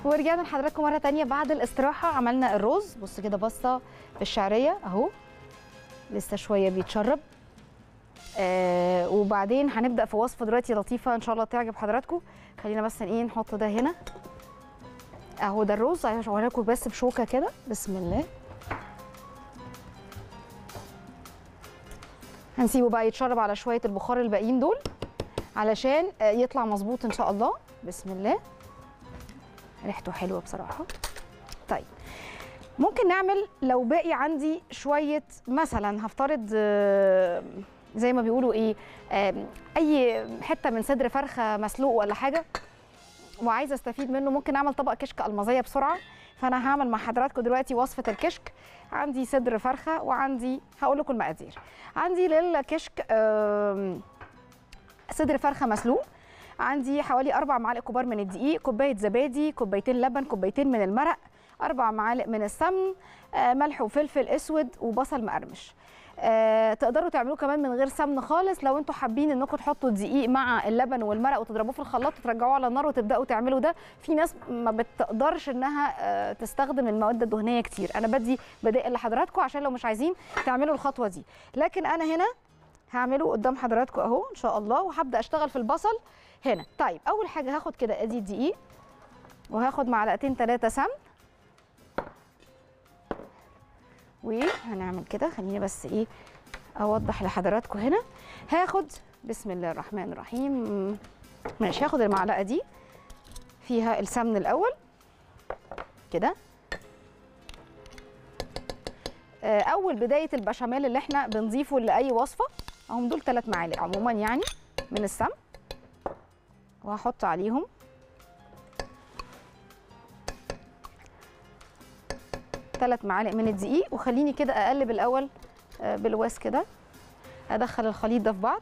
ورجعنا لحضراتكم مره تانية بعد الاستراحه عملنا الرز بص كده بصه بالشعريه اهو لسه شويه بيتشرب آه وبعدين هنبدا في وصفه دلوقتي لطيفه ان شاء الله تعجب حضراتكم خلينا بس ايه نحط ده هنا اهو ده الرز هوريها لكم بس بشوكه كده بسم الله هنسيبه بقى يتشرب على شويه البخار الباقيين دول علشان آه، يطلع مظبوط ان شاء الله بسم الله ريحته حلوه بصراحه طيب ممكن نعمل لو باقي عندي شويه مثلا هفترض آه، زي ما بيقولوا ايه آم، اي حته من صدر فرخه مسلوق ولا حاجه وعايزه استفيد منه ممكن اعمل طبق كشك المظيه بسرعه فانا هعمل مع حضراتكم دلوقتي وصفه الكشك عندي صدر فرخه وعندي هقول لكم المقادير عندي للكشك آم، صدر فرخه مسلوق عندي حوالي أربع معالق كبار من الدقيق كوباية زبادي كوبايتين لبن كوبايتين من المرق أربع معالق من السمن آه، ملح وفلفل أسود وبصل مقرمش آه، تقدروا تعملوه كمان من غير سمن خالص لو انتوا حابين انكم تحطوا الدقيق مع اللبن والمرق وتضربوه في الخلاط وترجعوه على النار وتبداوا تعملوا ده في ناس ما بتقدرش انها آه، تستخدم المواد الدهنيه كتير انا بدي بدائل لحضراتكم عشان لو مش عايزين تعملوا الخطوه دي لكن انا هنا هعمله قدام حضراتكم اهو ان شاء الله وهبدا اشتغل في البصل هنا طيب اول حاجه هاخد كده ادي الدقيق وهاخد معلقتين ثلاثه سمن وهنعمل كده خليني بس ايه اوضح لحضراتكم هنا هاخد بسم الله الرحمن الرحيم ماشي هاخد المعلقه دي فيها السمن الاول كده آه، اول بدايه البشاميل اللي احنا بنضيفه لاي وصفه اهم دول ثلاث معالق عموما يعني من السمن وهحط عليهم ثلاث معالق من الدقيق وخليني كده اقلب الاول آه، بالواس كده ادخل الخليط ده في بعض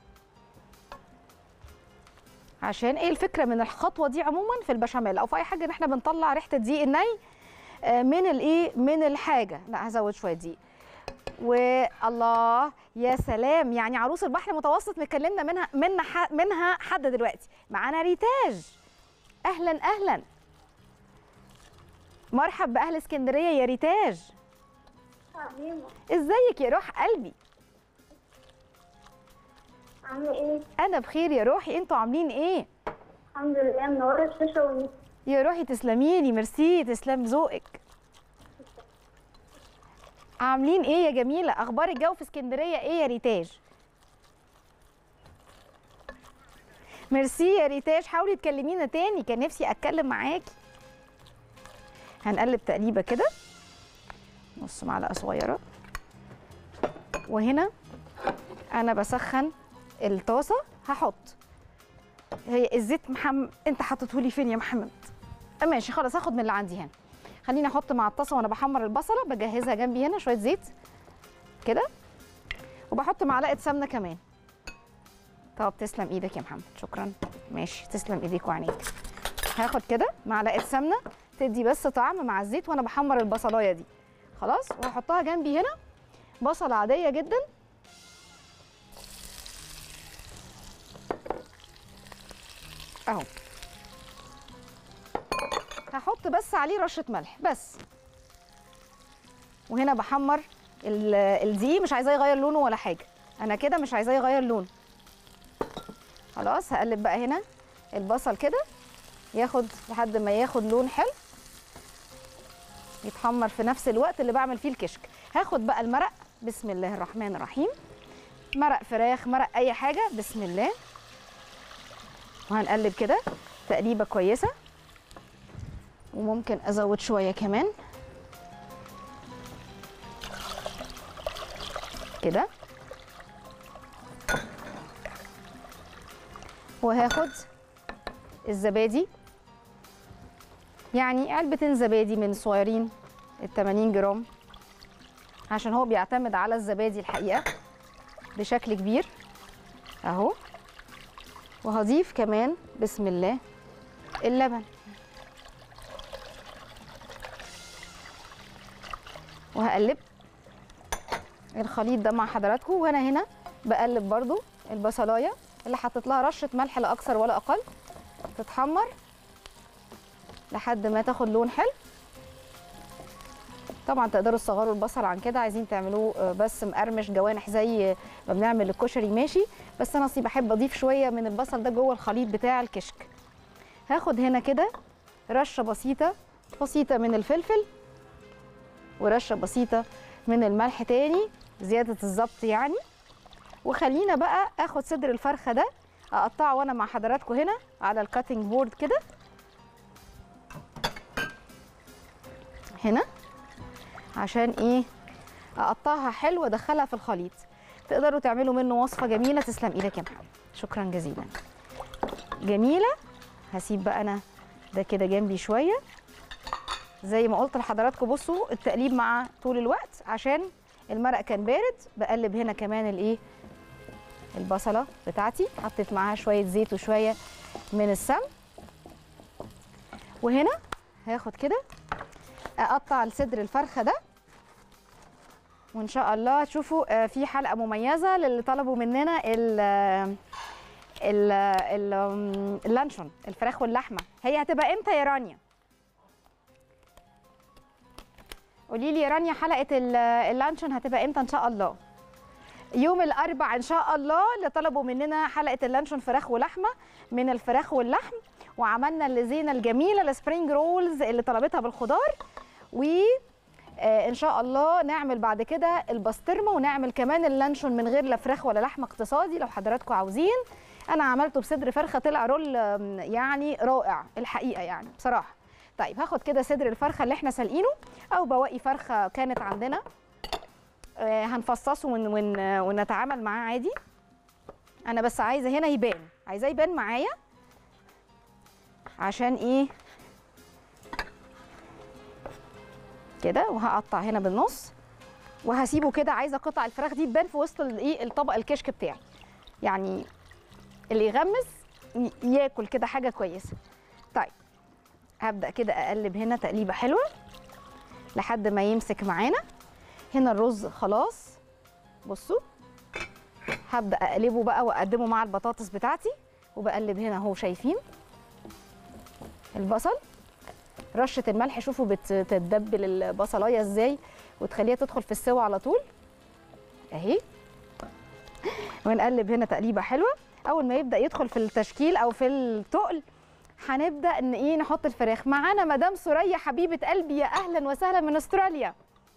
عشان ايه الفكره من الخطوه دي عموما في البشاميل او في اي حاجه ان احنا بنطلع ريحه الدقيق الني آه، من الايه من الحاجه لا هزود شويه دقيق والله يا سلام يعني عروس البحر المتوسط مكلمنا منها منها ح- منها حد دلوقتي معانا ريتاج اهلا اهلا مرحب باهل اسكندريه يا ريتاج عميمة ازيك يا روح قلبي عاملة ايه؟ انا بخير يا روحي انتوا عاملين ايه الحمد لله منورة الشاشة والنت يا روحي تسلمي لي ميرسي تسلم ذوقك عاملين ايه يا جميله اخبار الجو في اسكندريه ايه يا ريتاج ميرسي يا ريتاج حاولي تكلمينا تاني كان نفسي اتكلم معاكي هنقلب تقليبه كده نص معلقه صغيره وهنا انا بسخن الطاسه هحط هي الزيت محمد انت حطيته لي فين يا محمد آه ماشي خلاص هاخد من اللي عندي هنا خليني احط مع الطاسه وانا بحمر البصله بجهزها جنبي هنا شويه زيت كده وبحط معلقه سمنه كمان طب تسلم ايدك يا محمد شكرا ماشي تسلم ايديك وعينيك هاخد كده معلقه سمنه تدي بس طعم مع الزيت وانا بحمر البصلايه دي خلاص وهحطها جنبي هنا بصله عاديه جدا اهو هحط بس عليه رشه ملح بس وهنا بحمر ال- الدقيق مش عايزاه يغير لونه ولا حاجه انا كده مش عايزاه يغير لونه خلاص هقلب بقى هنا البصل كده ياخد لحد ما ياخد لون حلو يتحمر في نفس الوقت اللي بعمل فيه الكشك هاخد بقى المرق بسم الله الرحمن الرحيم مرق فراخ مرق اي حاجه بسم الله وهنقلب كده تقليبه كويسه وممكن ازود شويه كمان كده وهاخد الزبادي يعني علبتين زبادي من صغيرين ال 80 جرام عشان هو بيعتمد على الزبادي الحقيقه بشكل كبير اهو وهضيف كمان بسم الله اللبن وهقلب الخليط ده مع حضراتكم وانا هنا بقلب برضو البصلايه اللي حطيت لها رشه ملح لا اكثر ولا اقل تتحمر لحد ما تاخد لون حلو طبعا تقدروا تصغروا البصل عن كده عايزين تعملوه آه، بس مقرمش جوانح زي ما بنعمل الكشري ماشي بس انا اصلي بحب اضيف شويه من البصل ده جوه الخليط بتاع الكشك هاخد هنا كده رشه بسيطه بسيطه من الفلفل ورشه بسيطه من الملح تاني زياده الظبط يعني وخلينا بقى اخد صدر الفرخه ده اقطعه وانا مع حضراتكم هنا على الكاتنج بورد كده هنا عشان ايه اقطعها حلو وادخلها في الخليط تقدروا تعملوا منه وصفه جميله تسلم ايدك يا محمد شكرا جزيلا جميله هسيب بقى انا ده كده جنبي شويه زي ما قلت لحضراتكم بصوا التقليب مع طول الوقت عشان المرق كان بارد بقلب هنا كمان الايه البصله بتاعتي حطيت معاها شويه زيت وشويه من السمن وهنا هاخد كده اقطع الصدر الفرخه ده وان شاء الله تشوفوا آه، في حلقه مميزه للي طلبوا مننا ال ال ال اللانشون الفراخ واللحمه هي هتبقى امتى يا رانيا قولي لي يا رانيا حلقه ال- اللانشون هتبقى امتى ان شاء الله يوم الاربع ان شاء الله اللي طلبوا مننا حلقه اللانشون فراخ ولحمه من الفراخ واللحم وعملنا اللزينه الجميله السبرينج رولز اللي طلبتها بالخضار و آه، ان شاء الله نعمل بعد كده البسطرمه ونعمل كمان اللانشون من غير لا فراخ ولا لحمه اقتصادي لو حضراتكم عاوزين انا عملته بصدر فرخه طلع رول آم، يعني رائع الحقيقه يعني بصراحه طيب هاخد كده صدر الفرخه اللي احنا سالقينه او بواقي فرخه كانت عندنا آه، هنفصصه ون ون ونتعامل معاه عادي انا بس عايزه هنا يبان عايزاه يبان معايا عشان ايه كده وهقطع هنا بالنص وهسيبه كده عايزه قطع الفراخ دي تبان في وسط الايه الطبق الكشك بتاعي يعني اللي يغمس ي- ياكل كده حاجه كويسه طيب هبدا كده اقلب هنا تقليبه حلوه لحد ما يمسك معانا هنا الرز خلاص بصوا هبدا اقلبه بقى واقدمه مع البطاطس بتاعتي وبقلب هنا اهو شايفين البصل رشه الملح شوفوا بتتدبل البصلايه ازاي وتخليها تدخل في السوا على طول اهي ونقلب هنا تقليبه حلوه اول ما يبدا يدخل في التشكيل او في التقل هنبدا ان ايه نحط الفراخ معانا مدام سوريا حبيبه قلبي يا اهلا وسهلا من استراليا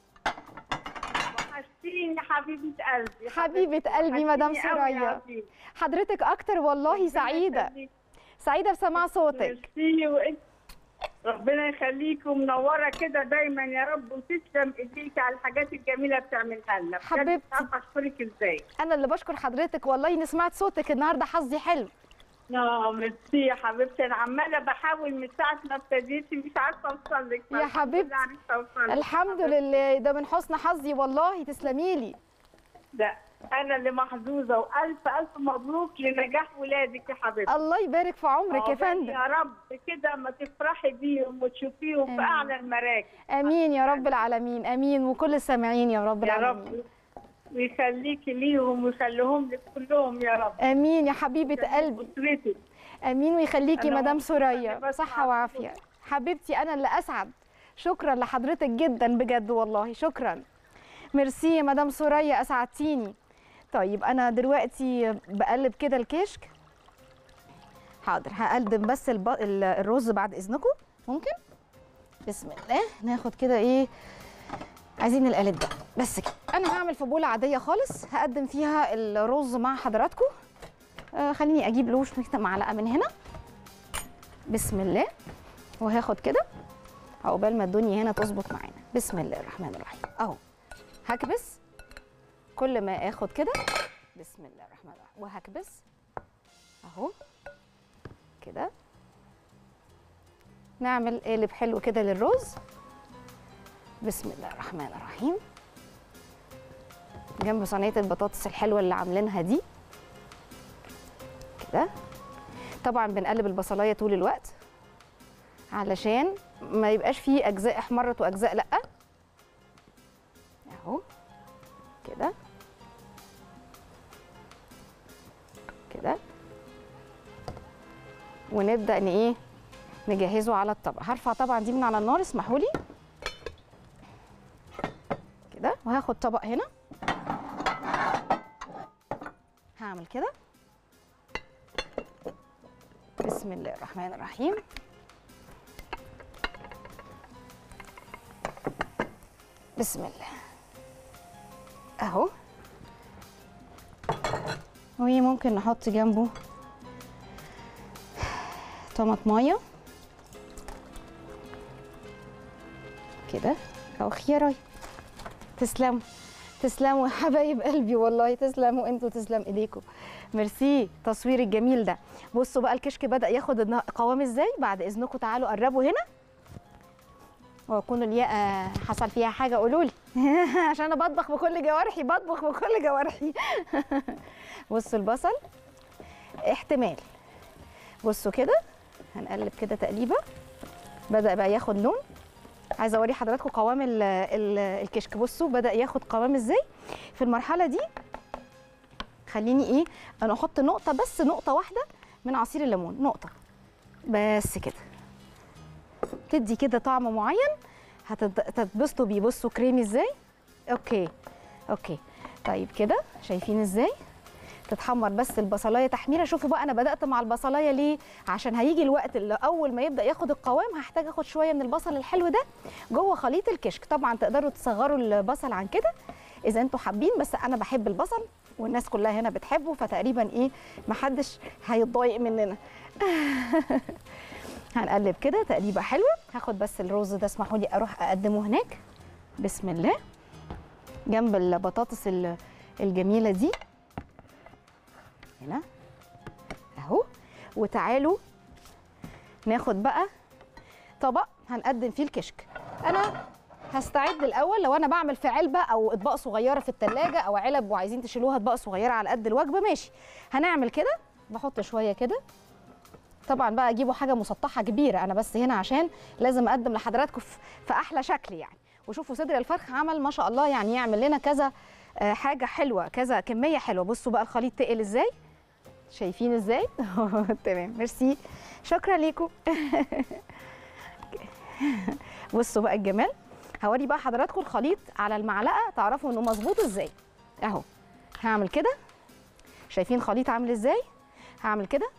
وحشتيني حبيبة قلبي حبيبة قلبي مدام وحشتيني أوي يا سوريا. عزيزي. حضرتك اكتر والله ربنا سعيده يخليك. سعيده بسماع صوتك ميرسي وانت ربنا يخليك ومنوره كده دايما يا رب وتسلم ايديك على الحاجات الجميله بتعملها لنا بجد حبيبتي. مش عارفه اشكرك ازاي انا اللي بشكر حضرتك والله اني سمعت صوتك النهارده حظي حلو اه ميرسي يا حبيبتي انا عماله بحاول من ساعه ما ابتديتي مش عارفه اوصل لك يا حبيبتي. عرفت اوصل لك. الحمد لله ده من حسن حظي والله تسلمي لي ده انا اللي محظوظه والف الف مبروك لنجاح ولادك يا حبيبتي الله يبارك في عمرك يا عقبال فندم يا رب كده ما تفرحي بيهم وتشوفيهم آمين. في اعلى المراكز امين يا رب العالمين امين وكل السامعين يا رب يا العالمين رب ويخليكي ليهم ويخليهم لك كلهم يا رب امين يا حبيبه قلبي اسرتك امين ويخليكي أنا مدام مبسوطة سوريا إني بسمع صحه وعافيه حبيبتي انا اللي اسعد شكرا لحضرتك جدا بجد والله شكرا ميرسي يا مدام سوريا اسعدتيني طيب انا دلوقتي بقلب كده الكشك حاضر هقدم بس الب... ال- الرز بعد اذنكم ممكن بسم الله ناخد كده ايه عايزين القالب ده بس كده انا هعمل في بوله عاديه خالص هقدم فيها الرز مع حضراتكم آه خليني اجيب لوش كده معلقه من هنا بسم الله وهاخد كده عقبال ما الدنيا هنا تظبط معانا بسم الله الرحمن الرحيم اهو هكبس كل ما اخد كده بسم الله الرحمن الرحيم وهكبس اهو كده نعمل قالب حلو كده للرز بسم الله الرحمن الرحيم جنب صينيه البطاطس الحلوه اللي عاملينها دي كده طبعا بنقلب البصلايه طول الوقت علشان ما يبقاش فيه اجزاء احمرت واجزاء لا اهو كده كده ونبدا ان ايه نجهزه على الطبق هرفع طبعا دي من على النار اسمحوا لي كده وهاخد طبق هنا هعمل كده بسم الله الرحمن الرحيم بسم الله اهو وممكن نحط جنبه طماطمايه كده او خيارايه تسلموا تسلموا يا حبايب قلبي والله تسلموا انتوا تسلم ايديكم ميرسي التصوير الجميل ده بصوا بقى الكشك بدا ياخد النا- قوام ازاي بعد اذنكم تعالوا قربوا هنا ويكون الياقة حصل فيها حاجة قولوا لي عشان أنا بطبخ بكل جوارحي بطبخ بكل جوارحي بصوا البصل احتمال بصوا كده هنقلب كده تقليبة بدأ بقى ياخد لون عايزة أوري حضراتكم قوام ال ال الكشك بصوا بدأ ياخد قوام ازاي في المرحلة دي خليني ايه انا احط نقطة بس نقطة واحدة من عصير الليمون نقطة بس كده تدي كده طعم معين هتت- هتتبسطوا بيه بصوا كريمي ازاي اوكي اوكي طيب كده شايفين ازاي تتحمر بس البصلايه تحميره شوفوا بقى انا بدات مع البصلايه ليه عشان هيجي الوقت اللي اول ما يبدا ياخد القوام هحتاج اخد شويه من البصل الحلو ده جوه خليط الكشك طبعا تقدروا تصغروا البصل عن كده اذا انتوا حابين بس انا بحب البصل والناس كلها هنا بتحبه فتقريبا ايه محدش هيتضايق مننا هنقلب كده تقليبه حلوه هاخد بس الرز ده اسمحوا لي اروح اقدمه هناك بسم الله جنب البطاطس ال- الجميله دي هنا اهو وتعالوا ناخد بقى طبق هنقدم فيه الكشك انا هستعد الاول لو انا بعمل في علبه او اطباق صغيره في التلاجة او علب وعايزين تشيلوها اطباق صغيره على قد الوجبه ماشي هنعمل كده بحط شويه كده طبعا بقى اجيبوا حاجه مسطحه كبيره انا بس هنا عشان لازم اقدم لحضراتكم في في احلى شكل يعني وشوفوا صدر الفرخ عمل ما شاء الله يعني يعمل لنا كذا آه، حاجه حلوه كذا كميه حلوه بصوا بقى الخليط تقل ازاي شايفين ازاي تمام ميرسي شكرا ليكم بصوا بقى الجمال هوري بقى حضراتكم الخليط على المعلقه تعرفوا انه مظبوط ازاي اهو هعمل كده شايفين خليط عامل ازاي هعمل كده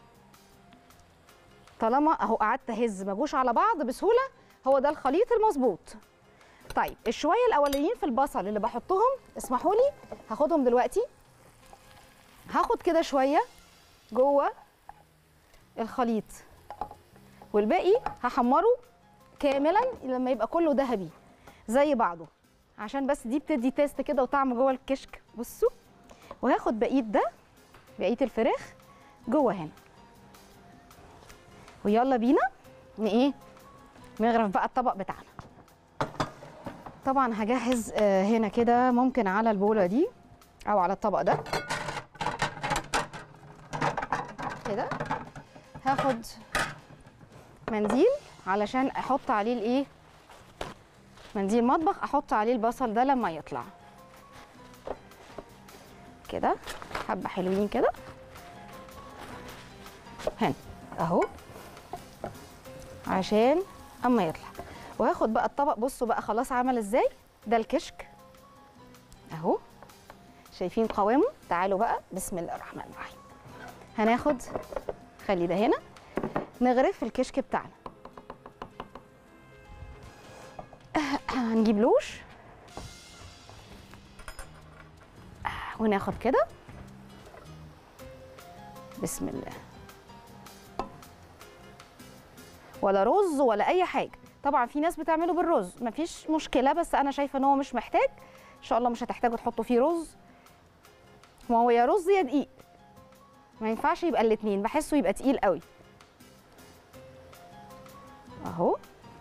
طالما اهو قعدت اهز ما جوش على بعض بسهوله هو ده الخليط المظبوط طيب الشويه الاولانيين في البصل اللي بحطهم اسمحوا لي هاخدهم دلوقتي هاخد كده شويه جوه الخليط والباقي هحمره كاملا لما يبقى كله ذهبي زي بعضه عشان بس دي بتدي تيست كده وطعم جوه الكشك بصوا وهاخد بقيه ده بقيه الفراخ جوه هنا ويلا بينا ن ايه نغرف بقى الطبق بتاعنا طبعا هجهز آه، هنا كده ممكن على البوله دي او على الطبق ده كده هاخد منديل علشان احط عليه الايه منديل مطبخ احط عليه البصل ده لما يطلع كده حبه حلوين كده هنا اهو عشان اما يطلع وهاخد بقى الطبق بصوا بقى خلاص عمل ازاي ده الكشك اهو شايفين قوامه تعالوا بقى بسم الله الرحمن الرحيم هناخد خلي ده هنا نغرف الكشك بتاعنا هنجيب لوش وناخد كده بسم الله ولا رز ولا اي حاجه طبعا في ناس بتعمله بالرز مفيش مشكله بس انا شايفه ان هو مش محتاج ان شاء الله مش هتحتاجوا تحطوا فيه رز ما هو يا رز يا دقيق ما ينفعش يبقى الاتنين بحسه يبقى تقيل قوي اهو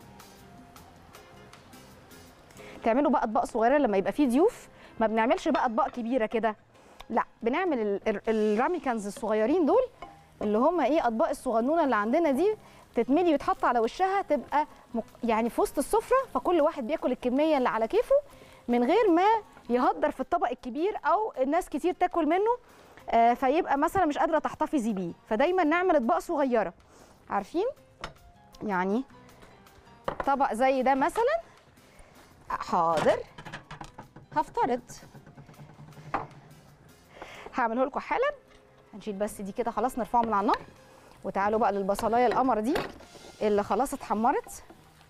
تعملوا بقى اطباق صغيره لما يبقى فيه ضيوف ما بنعملش بقى اطباق كبيره كده لا بنعمل ال- ال- الراميكانز الصغيرين دول اللي هم ايه اطباق الصغنونه اللي عندنا دي تتملي ويتحط على وشها تبقى مق- يعني في وسط السفره فكل واحد بياكل الكميه اللي على كيفه من غير ما يهدر في الطبق الكبير او الناس كتير تاكل منه آه، فيبقى مثلا مش قادره تحتفظي بيه فدايما نعمل اطباق صغيره عارفين يعني طبق زي ده مثلا حاضر هفترض هعمله لكم حالا هنشيل بس دي كده خلاص نرفعه من على النار وتعالوا بقى للبصلايه القمر دي اللي خلاص اتحمرت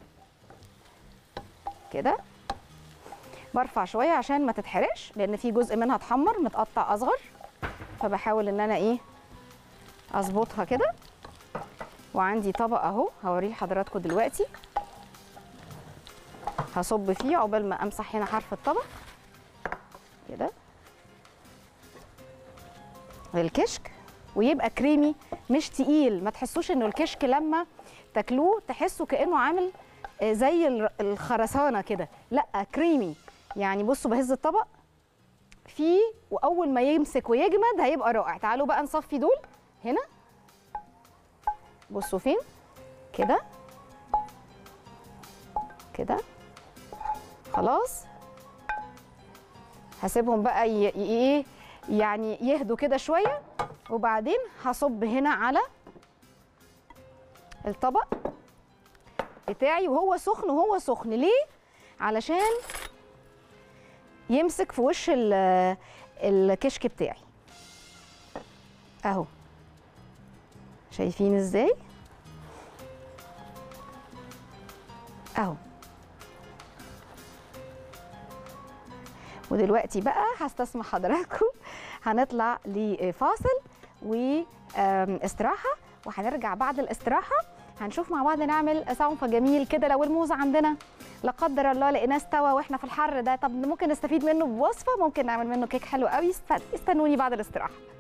كده برفع شويه عشان ما تتحرقش لان في جزء منها اتحمر متقطع اصغر فبحاول ان انا ايه اظبطها كده وعندي طبق اهو هوريه لحضراتكم دلوقتي هصب فيه عقبال ما امسح هنا حرف الطبق كده الكشك ويبقى كريمي مش تقيل ما تحسوش انه الكشك لما تاكلوه تحسوا كانه عامل آه، زي ال- الخرسانه كده لا كريمي يعني بصوا بهز الطبق فيه واول ما يمسك ويجمد هيبقى رائع تعالوا بقى نصفي دول هنا بصوا فين كده كده خلاص هسيبهم بقى ي- ي- ايه يعني يهدوا كده شويه وبعدين هصب هنا على الطبق بتاعي وهو سخن وهو سخن ليه علشان يمسك في وش ال- الكشك بتاعي اهو شايفين ازاي اهو ودلوقتي بقى هستسمح حضراتكم هنطلع لفاصل واستراحه وهنرجع بعد الاستراحه هنشوف مع بعض نعمل صنف جميل كده لو الموز عندنا لا قدر الله لقيناه استوى واحنا في الحر ده طب ممكن نستفيد منه بوصفه ممكن نعمل منه كيك حلو قوي است- استنوني بعد الاستراحه